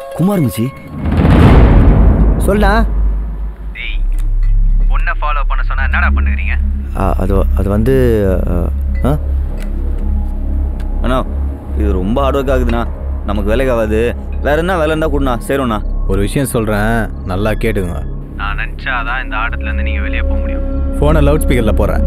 குமார் மச்சி சொல்லா டேய் பொண்ணை ஃபாலோ பண்ண சொன்னா என்னடா பண்ணுகிறீங்க அது அது வந்து ஆ அண்ணா இது ரொம்ப ஹார்ட் ஒர்க் ஆகுதுண்ணா நமக்கு வேலைக்கு ஆகாது வேற என்ன வேலை இருந்தால் கொடுண்ணா சேரும்ண்ணா ஒரு விஷயம் சொல்கிறேன் நல்லா கேட்டுங்க நான் நினச்சாதான் இந்த ஆட்டத்துலேருந்து நீங்கள் வெளியே போக முடியும் ஃபோனை லவுட் ஸ்பீக்கரில் போடுறேன்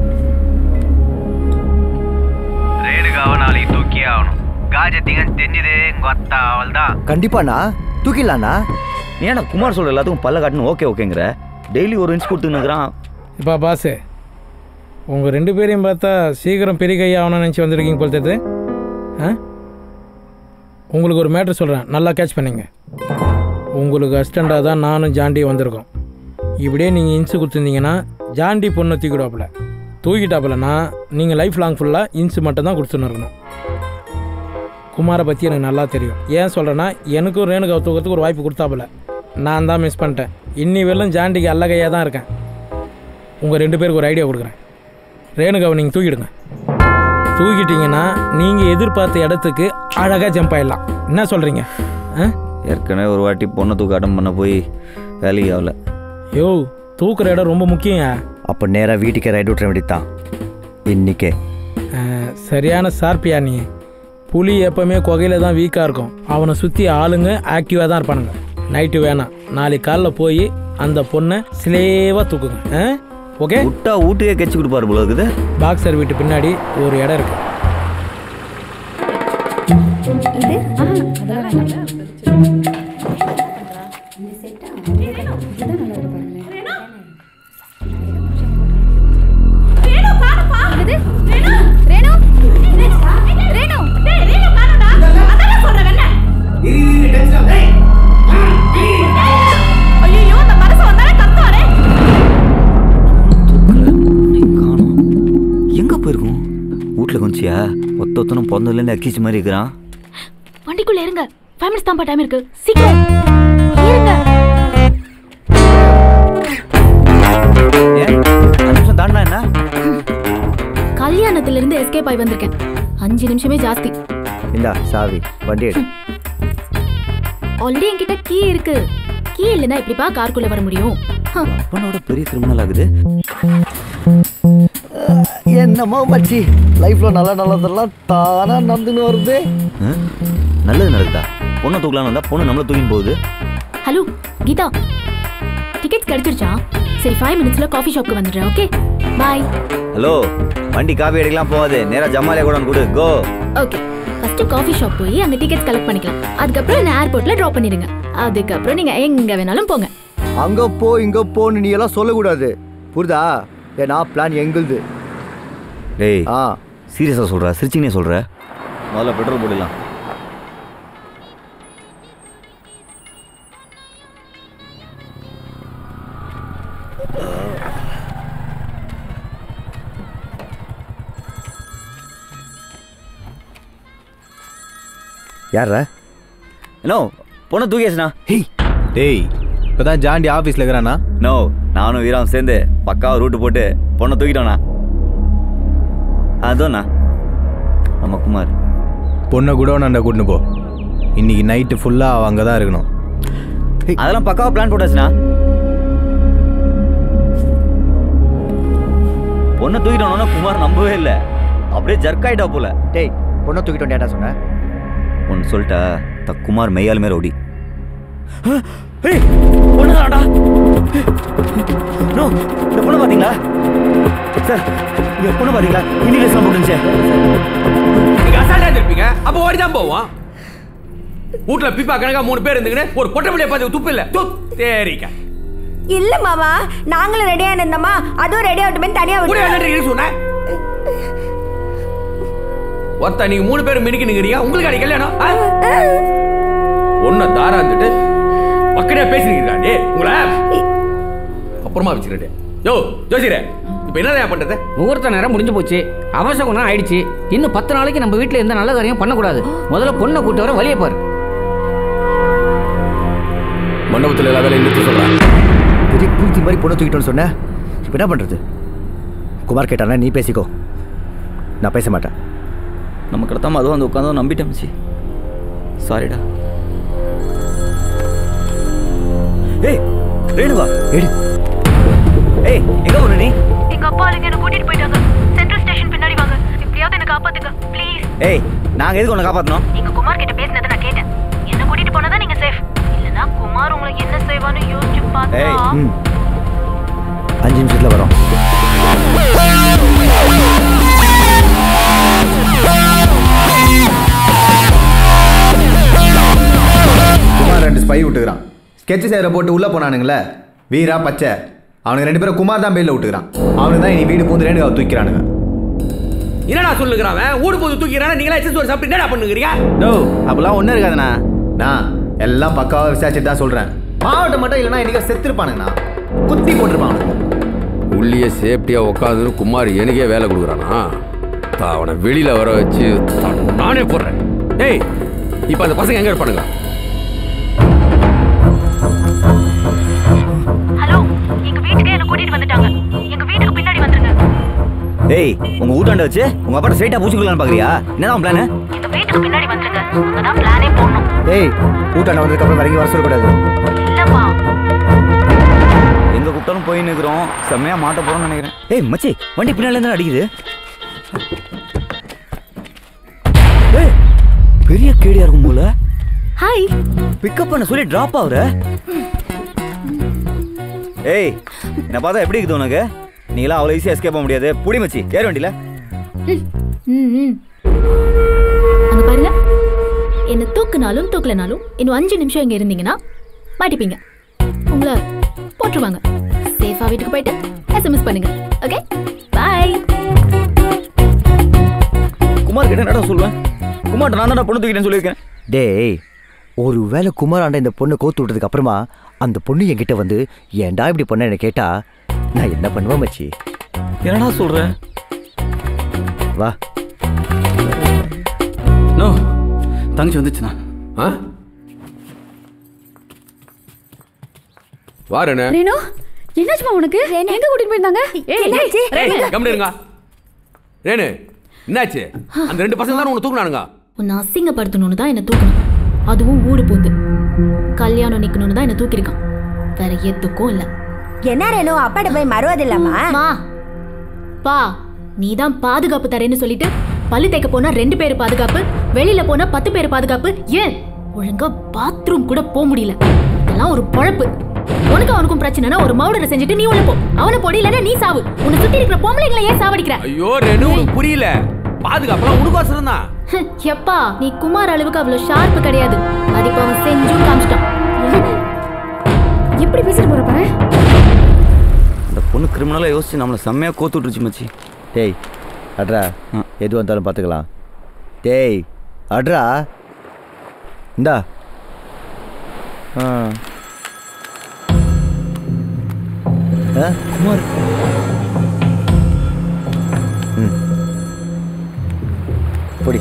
ரேணுகாவை நாளைக்கு தூக்கியே ஆகணும் காஜத்திங்கன்னு தெரிஞ்சதே உங்கள் அத்தா அவள் தான் கண்டிப்பாண்ணா தூக்கிடலாண்ணா நீ ஏன்னா குமார் சொல்ற எல்லாத்துக்கும் பல்ல காட்டுன்னு ஓகே ஓகேங்கிற டெய்லி ஒரு இன்ச் கொடுத்துன்னுக்குறான் இப்போ பாஸு உங்கள் ரெண்டு பேரையும் பார்த்தா சீக்கிரம் பெரிய கையாகணும்னு நினச்சி வந்திருக்கீங்க போல தெரியுது ஆ உங்களுக்கு ஒரு மேட்ரு சொல்கிறேன் நல்லா கேட்ச் பண்ணிங்க உங்களுக்கு அஸ்டண்டாக தான் நானும் ஜாண்டியும் வந்திருக்கோம் இப்படியே நீங்கள் இன்சு கொடுத்துருந்தீங்கன்னா ஜாண்டி பொண்ணை தூக்கிடுவாப்புல தூக்கிட்டாப்புலனா நீங்கள் லைஃப் லாங் ஃபுல்லாக இன்சு மட்டும் தான் கொடுத்துன்னு இருக்கணும் குமாரை பற்றி எனக்கு நல்லா தெரியும் ஏன் சொல்கிறேன்னா எனக்கும் ரேணுகாவை தூக்கிறதுக்கு ஒரு வாய்ப்பு கொடுத்தாப்புல நான் தான் மிஸ் பண்ணிட்டேன் இன்னி வெறும் ஜாண்டிக்கு அல்ல கையாக தான் இருக்கேன் உங்கள் ரெண்டு பேருக்கு ஒரு ஐடியா கொடுக்குறேன் ரேணுகாவை நீங்கள் தூக்கிடுங்க தூக்கிட்டீங்கன்னா நீங்கள் எதிர்பார்த்த இடத்துக்கு அழகாக ஜம்ப் ஆயிடலாம் என்ன சொல்கிறீங்க ஆ ஏற்கனவே ஒரு வாட்டி பொண்ணை தூக்க அட்டம் பண்ண போய் வேலைக்கு ஆகல யோ தூக்குற இடம் ரொம்ப முக்கியம் அப்போ நேராக வீட்டுக்கே ரைட் விட்டுற வேண்டியதான் இன்னிக்கே சரியான சார்பியா நீ புலி எப்பவுமே குகையில தான் வீக்காக இருக்கும் அவனை சுற்றி ஆளுங்க ஆக்டிவாக தான் இருப்பானுங்க நைட்டு வேணாம் நாளைக்கு காலைல போய் அந்த பொண்ணை ஸ்லேவாக தூக்குங்க ஆ ஓகே விட்டா வீட்டுக்கே கெச்சு கொடுப்பாரு போல இருக்குது பாக்ஸர் வீட்டு பின்னாடி ஒரு இடம் இருக்கு எங்க போயிருக்கும் வீட்டுல கொஞ்சியா ஒத்த ஒத்தனும் பிறந்ததுலேருந்து அக்கிச்சு மாதிரி இருக்கிறான் வண்டிக்குள்ள இருங்க ஃபைவ் மினிட்ஸ் தான் டைம் இருக்கு சீக்கிரம் இருங்க ஏன் அஞ்சு நிமிஷம் தாண்டினா என்ன கல்யாணத்துல இருந்து எஸ்கேப் ஆகி வந்திருக்கேன் அஞ்சு நிமிஷமே ஜாஸ்தி இந்தா சாவி வண்டி எடு ஆல்ரெடி என்கிட்ட கீ இருக்கு கீ இல்லைன்னா எப்படிப்பா காருக்குள்ள வர முடியும் ஹம். அப்பனோட பெரிய கிரிமினல் ஆகுது என்னமோ மச்சி லைஃப்ல நல்ல நல்லதெல்லாம் தானா நடந்துன்னு வருது ஆ? நல்லது நடக்குதா பொண்ணை தூக்கலாம்னு வந்தா பொண்ணு நம்மள தூக்கின்னு போகுது ஹலோ கீதா டிக்கெட்ஸ் கிடைச்சிருச்சா சரி ஃபைவ் மினிட்ஸ்ல காஃபி ஷாப்க்கு வந்துடுறேன் ஓகே பாய் ஹலோ வண்டி காபி அடிக்கலாம் போகாது நேரா ஜமாலியா கூட கொடு கோ ஓகே ஃபர்ஸ்ட் காஃபி ஷாப் போய் அங்க டிக்கெட்ஸ் கலெக்ட் பண்ணிக்கலாம் அதுக்கப்புறம் என்ன ஏர்போர்ட்ல டிராப் பண்ணிடுங்க அதுக்கப்புறம் நீங்க எங்க வேணாலும் போங்க அங்க போ இங்க போன்னு நீ எல்லாம் சொல்லக்கூடாது புரியுதா ஏன்னா பிளான் எங்களுது டேய் ஆ சீரியஸா சொல்ற சிரிச்சினே சொல்ற முதல்ல பெட்ரோல் போடலாம் யாரா நோ பொண்ணை தூக்கியாச்சுண்ணா ஹேய் டேய் இப்போ தான் ஜாண்டி ஆஃபீஸில் இருக்கிறானா நோ நானும் வீராவும் சேர்ந்து பக்காவா ரூட்டு போட்டு பொண்ணை தூக்கிட்டோண்ணா அதோண்ணா நம்ம குமார் பொண்ணை கூட நான் கூட்டின்னு போ இன்னைக்கு நைட்டு ஃபுல்லாக அவள் அங்கே தான் இருக்கணும் அதெல்லாம் பக்காவா பிளான் போட்டாச்சுண்ணா பொண்ணை தூக்கிட்டோம்னா குமார் நம்பவே இல்லை அப்படியே ஜர்க் ஆயிட்டா போல டேய் பொண்ணை தூக்கிட்டோம் ஏன்டா சொன்ன ஒன்று சொல்லிட்டா த குமார் மெய்யாலுமே ரவுடி ஏய் பொண்ணுதான்டா நோ இந்த பொண்ணு பாத்தீங்களா சார் இந்த பொண்ணு பாத்தீங்களா இங்கிலீஷ்லாம் போட்டுருந்துச்சே நீங்க அசால்ட்டா இருப்பீங்க அப்ப ஓடி தான் போவோம் வீட்ல பிப்பா கணக்கா மூணு பேர் இருந்துக்கின்னு ஒரு பொட்டை பிள்ளைய பார்த்து துப்பு இல்ல துப் தேரிக்க இல்ல மாமா நாங்களும் ரெடியா இருந்தோமா அதுவும் ரெடி ஆகட்டுமே தனியா கூட விட்டு என்னன்றீங்க சொன்னேன் ஒத்த நீங்க மூணு பேரும் மினிக்கு நிக்கிறீங்க உங்களுக்கு அடி கல்யாணம் ஆ? ஒன்ன தாராந்துட்டு பக்கடியா பேசுறீங்க டே உங்களை அப்புறமா வச்சுக்கிறேன் யோ ஜோசியரே இப்ப என்னதான் பண்றது முகூர்த்த நேரம் முடிஞ்சு போச்சு அவசகுணம் ஆயிடுச்சு இன்னும் பத்து நாளைக்கு நம்ம வீட்டில் எந்த நல்ல காரியம் பண்ணக்கூடாது முதல்ல பொண்ணை கூட்டு வர வழியை பாரு மண்டபத்துல எல்லா வேலையும் நிறுத்த சொல்றேன் பெரிய பூச்சி மாதிரி பொண்ணை தூக்கிட்டோன்னு சொன்ன இப்போ என்ன பண்ணுறது குமார் கேட்டானா நீ பேசிக்கோ நான் பேச மாட்டேன் நம்ம கிடத்தாம அதுவும் வந்து உட்காந்து நம்பிட்டேன் மச்சி சாரிடா ஏய் ரேணுகா எடு ஏய் எங்க போன நீ எங்க அப்பா ஆளுங்க என்ன கூட்டிட்டு போயிட்டாங்க சென்ட்ரல் ஸ்டேஷன் பின்னாடி வாங்க எப்படியாவது என்ன காப்பாத்துங்க ப்ளீஸ் ஏய் நாங்க எதுக்கு உன்னை காப்பாத்தணும் நீங்க குமார் கிட்ட பேசினதை நான் கேட்டேன் என்ன கூட்டிட்டு போனதா நீங்க சேஃப் இல்லனா குமார் உங்களுக்கு என்ன செய்வான்னு யோசிச்சு பார்த்தா ஏய் ம் அஞ்சு நிமிஷத்தில் வரோம் குமார் ரெண்டு ஸ்பை விட்டுக்கிறான் ஸ்கெட்ச் சேரை போட்டு உள்ளே போனானுங்களே வீரா பச்சை அவனுக்கு ரெண்டு பேரும் குமார் தான் பெயிலில் விட்டுக்கிறான் அவனுக்கு தான் இனி வீடு பூந்து ரேணுகா தூக்கிறானுங்க என்னடா சொல்லுகிறான் அவன் ஊடு போது தூக்கிறான் நீங்களா எச்சு சோறு சாப்பிட்டு என்னடா பண்ணுகிறீங்க டோ அப்பெல்லாம் ஒன்றும் இருக்காதுண்ணா நான் எல்லாம் பக்காவாக விசாரிச்சுட்டு தான் சொல்கிறேன் மாவட்டம் மட்டும் இல்லைன்னா இன்னைக்கு செத்துருப்பானுங்கண்ணா குத்தி போட்டிருப்பானுங்க உள்ளியே சேஃப்டியா உட்காந்து குமார் எனக்கே வேலை கொடுக்குறானா தா- அவனை வெளியில வர வச்சு தா- நானே போடுறேன் ஏய் இப்போ அந்த பசங்க எங்க இருப்பானுங்க ஹலோ எங்க வீட்டுக்கு என்ன கூட்டிட்டு வந்துட்டாங்க எங்க வீட்டுக்கு பின்னாடி வந்துருங்க ஏய் உங்க ஊட்டாண்ட வச்சு உங்க அப்பா ஸ்ட்ரைட்டா பூச்சிக்கலாம்னு பாக்குறியா என்னதான் பிளான் எங்க வீட்டுக்கு பின்னாடி வந்துருங்க அங்கதான் பிளானே போடணும் ஏய் கூட்டாண்ட வந்ததுக்கப்புறம் வரைக்கும் வர சொல்லக்கூடாது இல்லப்பா எங்க கூப்பிட்டாலும் போய் நிக்கிறோம் செம்மையா மாட்ட போறோம்னு நினைக்கிறேன் ஏய் மச்சி வண்டி பின்னால இருந்து அடிக்குது ஏய் பெரிய கேடியா இருக்கும் போல ஹாய் பிக்கப் பண்ண சொல்லி டிராப் ஆகுற ஏய் என்ன பார்த்தா எப்படி இருக்குது உனக்கு நீலாம் அவ்வளோ ஈஸியாக எஸ்கேப் பண்ண முடியாது புடி மச்சி ஏற வண்டியில ம் ம் அங்க பாருங்க என்ன தூக்குனாலும் தூக்கலனாலும் இன்னும் அஞ்சு நிமிஷம் இங்க இருந்தீங்கன்னா மாட்டிப்பீங்க உங்களை போட்டுருவாங்க சேஃபா வீட்டுக்கு போயிட்டு எஸ்எம்எஸ் பண்ணுங்க ஓகே பாய் குமார் கிட்ட என்னடா சொல்லுவேன் குமார் நான் தான் பொண்ணு தூக்கிட்டேன்னு சொல்லியிருக்கேன் டேய் ஒரு வேளை குமாராண்ட இந்த பொண்ணை கோத்து விட்டதுக்கு அப்புறமா அந்த பொண்ணு என்கிட்ட வந்து ஏன்டா இப்படி பண்ண என்ன கேட்டா நான் என்ன பண்ணுவேன் மச்சி என்னடா சொல்ற வா நோ தங்கச்சி வந்துச்சுண்ணா ஆ வாரண்ணே ரேணு என்னாச்சுமா உனக்கு எங்க கூட்டிட்டு போயிருந்தாங்க ஏய், என்னாச்சு? ஏய், ரேணு. கம்முனு இருங்க ரேணு என்னாச்சு அந்த ரெண்டு பசங்க தானே உன்னை தூக்குனானுங்க உன்னை அசிங்கப்படுத்தணும்னு தான் என்ன தூக்கணும் அதுவும் ஊடு பூந்து கல்யாணம் நிக்கணும்னு தான் என்ன தூக்கியிருக்கான் வேற எதுக்கும் இல்ல என்ன ரேணு அப்பாட்ட போய் மறுவது இல்லாமா மா பா நீ தான் பாதுகாப்பு தரேன்னு சொல்லிட்டு பல்லு தேய்க்க போனா ரெண்டு பேர் பாதுகாப்பு வெளியில போனா பத்து பேர் பாதுகாப்பு ஏன் ஒழுங்கா பாத்ரூம் கூட போக முடியல இதெல்லாம் ஒரு பொழப்பு உனக்கு அவனுக்கும் பிரச்சனைனா ஒரு மவுடரை செஞ்சுட்டு நீ உள்ள போ அவனை போடி இல்லைன்னா நீ சாவு உன்னை சுத்தி இருக்கிற பொம்பளைங்களை ஏன் சாவடிக்கிற ஐயோ ரெனு உனக்கு புரியல பாதுகாப்புலாம் உனக்கோசரம் தான் ஹம், எப்பா நீ குமார் அளவுக்கு அவ்வளவு ஷார்ப்பு கிடையாது அது இப்ப அவன் செஞ்சும் காமிச்சிட்டான் எப்படி பேசிட்டு போற பாரு அந்த பொண்ணு கிரிமினலாக யோசிச்சு நம்மளை செம்மையாக கோத்து விட்டுருச்சு மச்சி டேய் அட்ரா எது வந்தாலும் பார்த்துக்கலாம் டேய் அட்ரா இந்தா ஆ ஆ குமார் ம் பொடி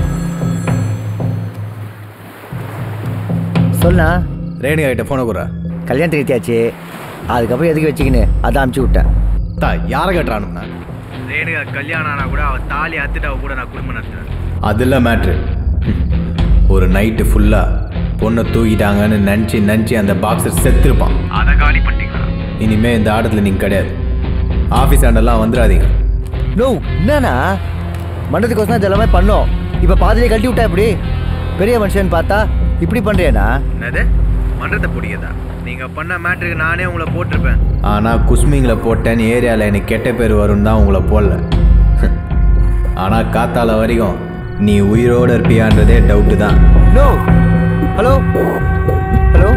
சொல்லுண்ணா ரேணுகா கிட்ட ஃபோனை குறா கல்யாணத்துக்கு நிறுத்தியாச்சு அதுக்கப்புறம் எதுக்கு வச்சுக்கின்னு அதான் அமுச்சு விட்டேன் தா யாரை கட்டுறானுண்ணா ரேணுகா கல்யாணம் ஆனா கூட அவ தாலி அத்துட்டு அவ கூட நான் குடும்பம் நடத்துறேன் அதில் மேட்ரு ஒரு நைட்டு ஃபுல்லாக பொண்ணை தூக்கிட்டாங்கன்னு நினச்சி நினச்சி அந்த பாக்ஸர் செத்துருப்பான் அதை காலி பண்ணிட்டீங்களா இனிமே இந்த ஆட்டத்தில் நீங்கள் கிடையாது ஆஃபீஸ் ஆண்டெல்லாம் வந்துடாதீங்க நோ என்னண்ணா மண்டத்துக்கோசம் தான் எல்லாமே பண்ணோம் இப்போ பாதியிலே கழட்டி விட்டா இப்படி பெரிய மனுஷன் பார்த்தா இப்படி பண்ணுறியாண்ணா என்னது மன்றத்தை பிடிக்கதா நீங்க பண்ண மேட்ருக்கு நானே உங்களை போட்டிருப்பேன் ஆனால் குஸ்மிங்கில் போட்டேன்னு ஏரியாவில் எனக்கு கெட்ட பேர் வரும்னு தான் உங்களை போடல ஆனால் காத்தால வரைக்கும் நீ உயிரோடு இருப்பியான்றதே டவுட்டு தான் நோ ஹலோ ஹலோ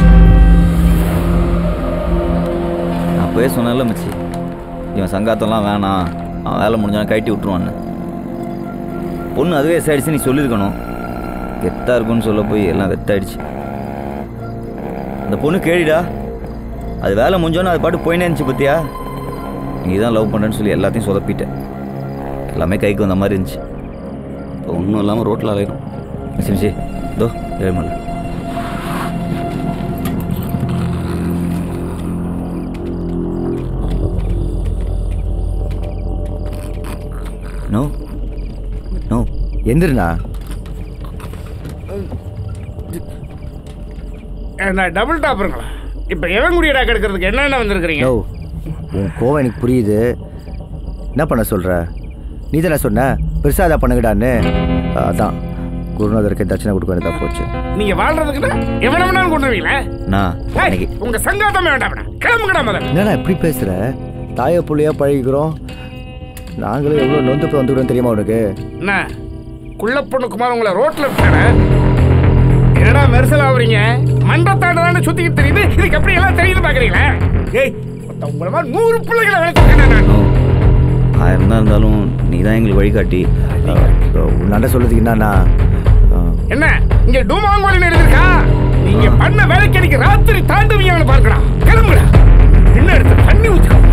அப்போவே சொன்னல மச்சி இவன் சங்காத்தம்லாம் வேணாம் அவன் வேலை முடிஞ்சாலும் கட்டி விட்டுருவான்னு பொண்ணு அதுவே எஸ் நீ சொல்லியிருக்கணும் கெத்தா இருக்கும்னு சொல்ல போய் எல்லாம் வெத்தாயிடுச்சு அந்த பொண்ணு கேடிடா அது வேலை முடிஞ்சோன்னு அது பாட்டு போயினே இருந்துச்சு பத்தியா நீ தான் லவ் பண்ணுறேன்னு சொல்லி எல்லாத்தையும் சொதப்பிட்ட எல்லாமே கைக்கு வந்த மாதிரி இருந்துச்சு இப்போ ஒன்றும் இல்லாமல் ரோட்டில் அலையணும் மிச்சி மிச்சி தோ ஏழுமல்ல நோ நோ எந்திருண்ணா என்ன டபுள் டாப்பருங்களா இப்போ எவன் குடியடா கெடுக்கிறதுக்கு என்னென்ன வந்திருக்கிறீங்க நோ உன் கோவம் எனக்கு புரியுது என்ன பண்ண சொல்ற நீ தானே சொன்ன பெருசாக அதை பண்ணுங்கடான்னு அதான் குருநாதருக்கு தட்சணை கொடுக்க வேண்டியதாக போச்சு நீங்க வாழ்றதுக்குன்னா எவன வேணாலும் கொண்டு வருவீங்களா நான் ஏய், உங்க சங்காத்தமே வேண்டாம்டா கிளம்புங்கடா முதல்ல என்னடா இப்படி பேசுற தாய புள்ளையா பழகிக்கிறோம் நாங்களும் எவ்வளோ நொந்து போய் வந்துக்கிறோம் தெரியுமா உனக்கு என்ன குள்ள பொண்ணு குமார் உங்களை ரோட்ல விட்டானே என்னடா மெரிசல் ஆகுறீங்க மண்டத்தாண்ட தானே சுத்திக்கிட்டு தெரியுது இதுக்கு எப்படி எல்லாம் தெரியுது பாக்குறீங்களா ஏய் மொத்தம் உங்களை மாதிரி நூறு பிள்ளைகளை வளர்த்துருக்கேன் நான் ஆயிரம் தான் இருந்தாலும் நீ தான் எங்களுக்கு வழிகாட்டி உன்னாண்ட சொல்றதுக்கு என்னன்னா என்ன இங்க டூமாங்கோலின் எழுதிருக்கா நீங்க பண்ண வேலைக்கு அடிக்க ராத்திரி தாண்டுவீங்க அவனை பார்க்கலாம் கிளம்புடா என்ன எடுத்து தண்ணி ஊத்துக்கோ